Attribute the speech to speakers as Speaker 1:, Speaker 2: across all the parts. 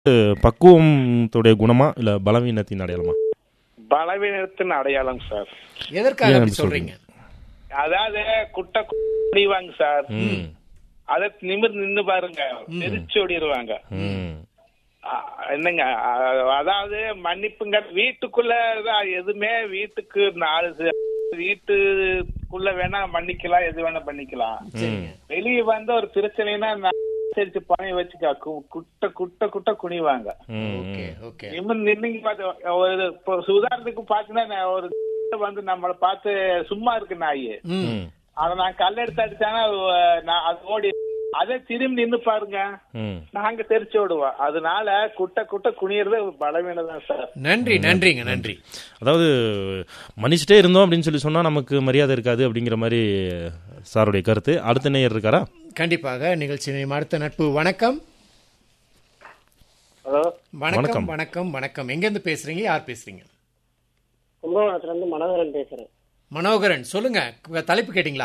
Speaker 1: பக்குவத்துடைய குணமா இல்ல பலவீனத்தின் அடையாளமா
Speaker 2: பலவீனத்தின் அடையாளம் சார்
Speaker 3: எதற்காக
Speaker 1: ஏன்
Speaker 3: அப்படி
Speaker 1: அப்படி
Speaker 3: சொல்றீங்க
Speaker 2: அதாவது குட்டை குடிவாங்க சார்
Speaker 1: ம்
Speaker 2: அத நிமிர் நின்னு பாருங்க நெரிச்சு ஓடிடுவாங்க
Speaker 1: ம்
Speaker 2: அ- என்னங்க அ- அதாவது மன்னிப்புங்க வீட்டுக்குள்ள தான் எதுவுமே வீட்டுக்கு நாலு சே- வீட்டுக்குள்ள வேணா மன்னிக்கலாம் எது வேணா பண்ணிக்கலாம்
Speaker 3: சரிங்க
Speaker 2: வெளியே வந்து ஒரு பிரச்சனைனா நான் சரிச்சு பணைய வச்சுக்க கு- குட்ட குட்ட குட்ட குனிவாங்க
Speaker 1: ம்,
Speaker 3: ஓகே
Speaker 1: ம்.
Speaker 3: ஓகே
Speaker 2: நிமிர் நின்னுங்க பார்த்து ஒரு இப்போ உதாரணத்துக்கு பாத்தீங்கன்னா நான் ஒரு வந்து நம்மள பார்த்து சும்மா இருக்கு நாய்
Speaker 3: ம்
Speaker 1: ம்,
Speaker 2: அத நான் கல் எடுத்து அடிச்சானா நான் அது ஓடி அதே திரும்பி நின்னு பாருங்க
Speaker 1: ம்.
Speaker 2: நாங்க தெரிச்சு விடுவோம் அதனால குட்ட குட்ட குனியறது பலவீனம் தான் சார்
Speaker 3: நன்றி நன்றிங்க நன்றி
Speaker 1: அதாவது மன்னிச்சுட்டே இருந்தோம் அப்படின்னு சொல்லி சொன்னா நமக்கு மரியாதை இருக்காது அப்படிங்கிற மாதிரி சாருடைய கருத்து அடுத்த நேயர் இருக்காரா
Speaker 3: கண்டிப்பாக நிகழ்ச்சி அடுத்த நட்பு வணக்கம்
Speaker 4: ஹலோ
Speaker 3: வணக்கம்
Speaker 1: வணக்கம்.
Speaker 3: வணக்கம் வணக்கம் எங்க இருந்து பேசுறீங்க யார் பேசுறீங்க
Speaker 4: கும்பகோணத்துல இருந்து மனோகரன் பேசுறேன்
Speaker 3: மனோகரன் சொல்லுங்க உங்க தலைப்பு கேட்டீங்களா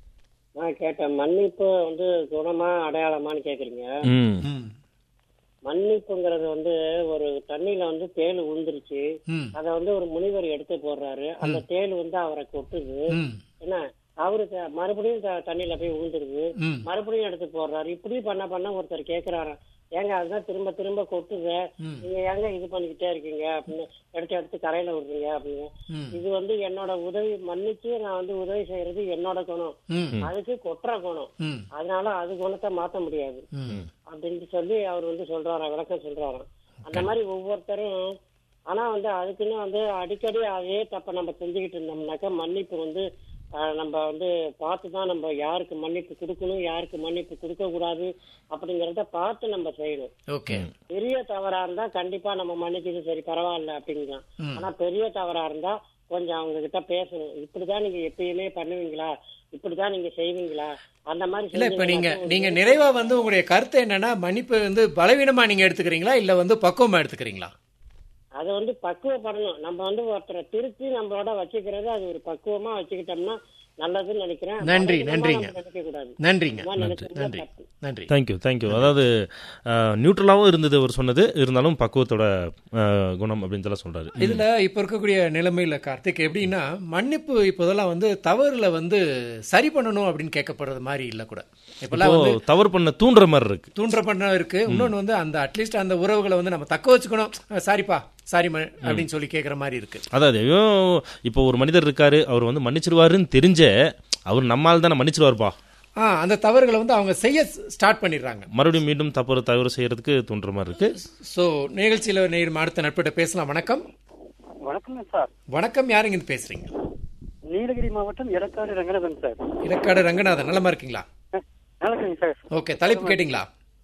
Speaker 4: நான் கேட்டேன் மன்னிப்பு வந்து குணமா அடையாளமான்னு கேக்குறீங்க
Speaker 1: ம்
Speaker 3: ம்
Speaker 4: மன்னிப்புங்கிறது வந்து ஒரு தண்ணியில வந்து தேள் உழுந்துருச்சு
Speaker 3: ம்
Speaker 4: அத வந்து ஒரு முனிவர் எடுத்து போடுறாரு அந்த தேள் வந்து அவரை கொட்டுது
Speaker 3: ம்
Speaker 4: என்ன அவரு த- மறுபடியும் த- தண்ணியில போய் விழுந்துருது
Speaker 3: ம்
Speaker 4: மறுபடியும் எடுத்து போடுறாரு இப்படி பண்ண பண்ண ஒருத்தர் கேக்குறாரு ஏங்க அதுதான் திரும்ப திரும்ப கொட்டுது
Speaker 3: ம்.
Speaker 4: நீங்க ஏங்க இது பண்ணிக்கிட்டே இருக்கீங்க அப்படின்னு எடுத்து எடுத்து கரையில விடுறீங்க அப்படின்னு
Speaker 3: ம்
Speaker 4: இது வந்து என்னோட உதவி மன்னிச்சு நான் வந்து உதவி செய்யறது என்னோட குணம்
Speaker 3: ம்
Speaker 4: அதுக்கு கொட்டுற குணம்
Speaker 3: ம்
Speaker 4: அதனால அது குணத்தை மாத்த முடியாது
Speaker 3: ம்
Speaker 4: அப்படின்னு சொல்லி அவர் வந்து சொல்றாராம் விளக்கம் சொல்றாராம் அந்த மாதிரி ஒவ்வொருத்தரும் ஆனா வந்து அதுக்குன்னு வந்து அடிக்கடி அதே தப்ப நம்ம செஞ்சுக்கிட்டு இருந்தோம்னாக்கா மன்னிப்பு வந்து ஆஹ், நம்ம வந்து பார்த்து தான் நம்ம யாருக்கு மன்னிப்பு கொடுக்கணும் யாருக்கு மன்னிப்பு கொடுக்க கூடாது அப்படிங்கறத பார்த்து நம்ம செய்யணும்
Speaker 3: ஓகே
Speaker 4: பெரிய தவறா இருந்தா கண்டிப்பா நம்ம மன்னிச்சது சரி பரவாயில்ல அப்படிங்கலாம்
Speaker 3: ம்.
Speaker 4: ஆனா பெரிய தவறா இருந்தா கொஞ்சம் அவங்க கிட்ட பேசணும் இப்படிதான் நீங்க எப்பயுமே பண்ணுவீங்களா இப்படிதான் நீங்க செய்வீங்களா அந்த மாதிரி
Speaker 3: இல்ல இப்ப நீங்க
Speaker 4: செஞ்சீங்கன்னாக்கா
Speaker 3: நீங்க நிறைவா வந்து உங்களுடைய கருத்து என்னன்னா மன்னிப்பு வந்து பலவீனமா நீங்க எடுத்துக்கிறீங்களா இல்ல வந்து பக்குவமா எடுத்துக்கிறீங்களா
Speaker 4: அதை வந்து பக்குவப்படணும் நம்ம வந்து ஒருத்தரை திருத்தி நம்மளோட வச்சுக்கிறது அது ஒரு பக்குவமா வச்சுக்கிட்டோம்னா நல்லதுன்னு நினைக்கிறேன்
Speaker 3: நன்றி,
Speaker 4: பலவீனமா
Speaker 3: நன்றிங்க.
Speaker 4: நம்ம நினைக்க கூடாது
Speaker 3: நன்றிங்க
Speaker 4: சும்மா நினைச்சோம்னா
Speaker 3: நன்றி
Speaker 4: தப்பு.
Speaker 3: நன்றி
Speaker 1: தேங்க்யூ தேங்க்யூ அதாவது நியூட்ரலாகவும் இருந்தது அவர் சொன்னது இருந்தாலும் பக்குவத்தோட அஹ், குணம் அப்படின்னு சொல்லி சொல்றாரு
Speaker 3: இதுல இப்ப இருக்கக்கூடிய நிலைமையில கார்த்திக் எப்படின்னா மன்னிப்பு இப்போதெல்லாம் வந்து தவறுல வந்து சரி பண்ணணும் அப்படின்னு கேட்கப்படுறது மாதிரி இல்ல கூட இப்பெல்லாம்
Speaker 1: இப்போ
Speaker 3: வந்து
Speaker 1: தவறு பண்ண தூண்டுற மாதிரி இருக்கு
Speaker 3: தூண்டுற பண்ண இருக்கு இன்னொன்னு வந்து அந்த அட்லீஸ்ட் அந்த உறவுகளை வந்து நம்ம தக்க வச்சுக்கணும் அஹ் சாரிப்பா சாரி அப்படின்னு சொல்லி கேக்குற மாதிரி இருக்கு
Speaker 1: அதாவது ஐயோ இப்போ ஒரு மனிதர் இருக்காரு அவர் வந்து மன்னிச்சிருவாருன்னு தெரிஞ்ச அவர் நம்மால் தானே மன்னிச்சிருவாருப்பா
Speaker 3: ஆ அந்த தவறுகளை வந்து அவங்க செய்ய ஸ்டார்ட் பண்ணிடுறாங்க
Speaker 1: மறுபடியும் மீண்டும் தப்பு தவறு செய்யறதுக்கு தூண்டுற மாதிரி இருக்கு
Speaker 3: சோ நிகழ்ச்சியில நேரம் அடுத்த நட்பிட்ட பேசலாம் வணக்கம்
Speaker 4: வணக்கம் சார்
Speaker 3: வணக்கம் யாருங்க இருந்து பேசுறீங்க
Speaker 4: நீலகிரி மாவட்டம் எடக்காடு ரங்கநாதன் சார்
Speaker 3: இடக்காடு ரங்கநாதன் நலமா இருக்கீங்களா
Speaker 4: நல்லா சார்
Speaker 3: ஓகே தலைப்பு கேட்டிங்களா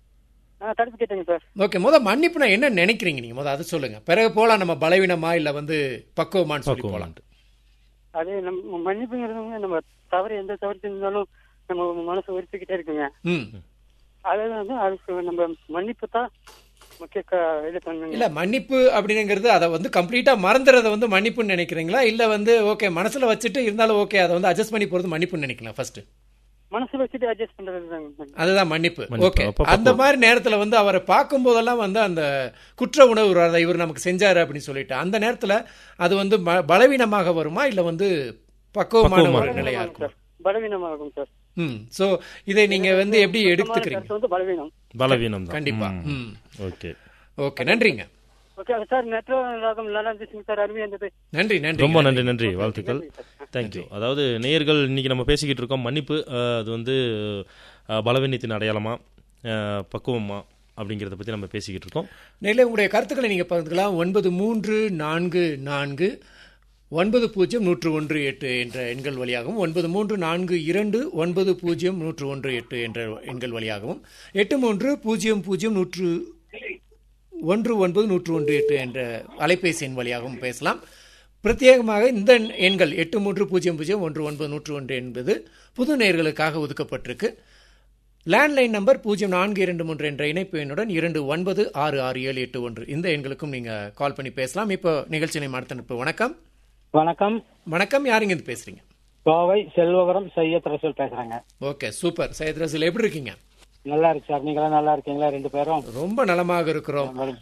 Speaker 4: தடுப்பு கேட்டேங்க சார்
Speaker 3: ஓகே முத மன்னிப்புனா என்ன நினைக்கிறீங்க நீங்க முத அதை சொல்லுங்க பிறகு போலாம் நம்ம பலவீனமா இல்ல வந்து பக்குவமான்னு சொல்லி போலாம்
Speaker 1: பக்குவம்.
Speaker 4: அது நம்ம மன்னிப்புங்கிறது நம்ம தவறு எந்த தவறு செஞ்சாலும் நம்ம மனசு உறுத்திக்கிட்டே இருக்குங்க
Speaker 3: ம்
Speaker 4: அதாவது வந்து அதுக்கு நம்ம மன்னிப்பு தான் முக்கிய க- இது பண்ணுங்க
Speaker 3: இல்ல மன்னிப்பு அப்படிங்கிறது அதை வந்து கம்ப்ளீட்டா மறந்துறத வந்து மன்னிப்புன்னு நினைக்கிறீங்களா இல்ல வந்து ஓகே மனசுல வச்சுட்டு இருந்தாலும் ஓகே அதை வந்து அட்ஜஸ்ட் பண்ணி போறது மன்னிப்புன்னு நினைக்கலாம் ஃபர்ஸ்ட்
Speaker 4: மனசு வச்சுட்டு அட்ஜஸ்ட் பண்றது தாங்க
Speaker 3: அதுதான் மன்னிப்பு
Speaker 1: மன்னிப்பு.
Speaker 3: ஓகே
Speaker 1: அப்ப
Speaker 3: அந்த மாதிரி நேரத்துல வந்து அவரை பார்க்கும் போதெல்லாம் வந்து அந்த குற்ற உணர்வு வராத இவர் நமக்கு செஞ்சாரு அப்படின்னு சொல்லிட்டு அந்த நேரத்துல அது வந்து ப- பலவீனமாக வருமா இல்ல வந்து பக்குவமான ஒரு
Speaker 1: பக்குவமான.
Speaker 3: நிலையா இருக்கும்
Speaker 4: சார் பலவீனமாகும் சார்
Speaker 3: ம் சோ இதை நீங்க வந்து எப்படி எடுத்துக்கிறீங்க
Speaker 4: கருத்து வந்து பலவீனம்
Speaker 1: பலவீனம் தான்
Speaker 3: கண்டிப்பா ம்
Speaker 1: ஓகே
Speaker 3: ஓகே நன்றிங்க
Speaker 4: ஓகே சார் நெட்ரோ ராகம் நல்லா இருந்துச்சுங்க சார் அருமையா இருந்தது
Speaker 3: நன்றி நன்றி
Speaker 1: ரொம்ப நன்றி நன்றி வாழ்த்துக்கள் தேங்க்யூ அதாவது நேயர்கள் இன்னைக்கு நம்ம பேசிக்கிட்டு இருக்கோம் மன்னிப்பு அஹ், அது வந்து அஹ், பலவீனத்தின் அடையாளமா அஹ், பக்குவமா அப்படிங்கிறத பத்தி நம்ம பேசிக்கிட்டு இருக்கோம்
Speaker 3: நெல்லை உங்களுடைய கருத்துக்களை நீங்க பகிர்ந்துக்கலாம் ஒன்பது மூன்று நான்கு நான்கு ஒன்பது பூஜ்ஜியம் நூற்று ஒன்று எட்டு என்ற எண்கள் வழியாகவும் ஒன்பது மூன்று நான்கு இரண்டு ஒன்பது பூஜ்ஜியம் நூற்று ஒன்று எட்டு என்ற எண்கள் வழியாகவும் எட்டு மூன்று பூஜ்ஜியம் பூஜ்ஜியம் நூற்று ஒன்று ஒன்பது நூற்று ஒன்று எட்டு என்ற அலைபேசி எண் வழியாகவும் பேசலாம் பிரத்யேகமாக இந்த எண்கள் எட்டு மூன்று பூஜ்ஜியம் பூஜ்ஜியம் ஒன்று ஒன்பது நூற்று ஒன்று என்பது புது நேயர்களுக்காக ஒதுக்கப்பட்டிருக்கு லேண்ட்லைன் நம்பர் பூஜ்ஜியம் நான்கு இரண்டு மூன்று என்ற இணைப்பு எண்ணுடன் இரண்டு ஒன்பது ஆறு ஆறு ஏழு எட்டு ஒன்று இந்த எண்களுக்கும் நீங்க கால் பண்ணி பேசலாம் இப்போ நிகழ்ச்சி நிலையம் அடுத்த நட்பு வணக்கம்
Speaker 5: வணக்கம்
Speaker 3: வணக்கம் யாருங்க இருந்து பேசுறீங்க
Speaker 5: கோவை செல்வபுரம் சையத் ரசூல் பேசுறேங்க
Speaker 3: ஓகே சூப்பர் சையத் ரசூல் எப்படி இருக்கீங்க
Speaker 5: நல்லா இருக்கு சார் நீங்களாம் நல்லா இருக்கீங்களா ரெண்டு பேரும்
Speaker 3: ரொம்ப நலமாக இருக்கிறோம்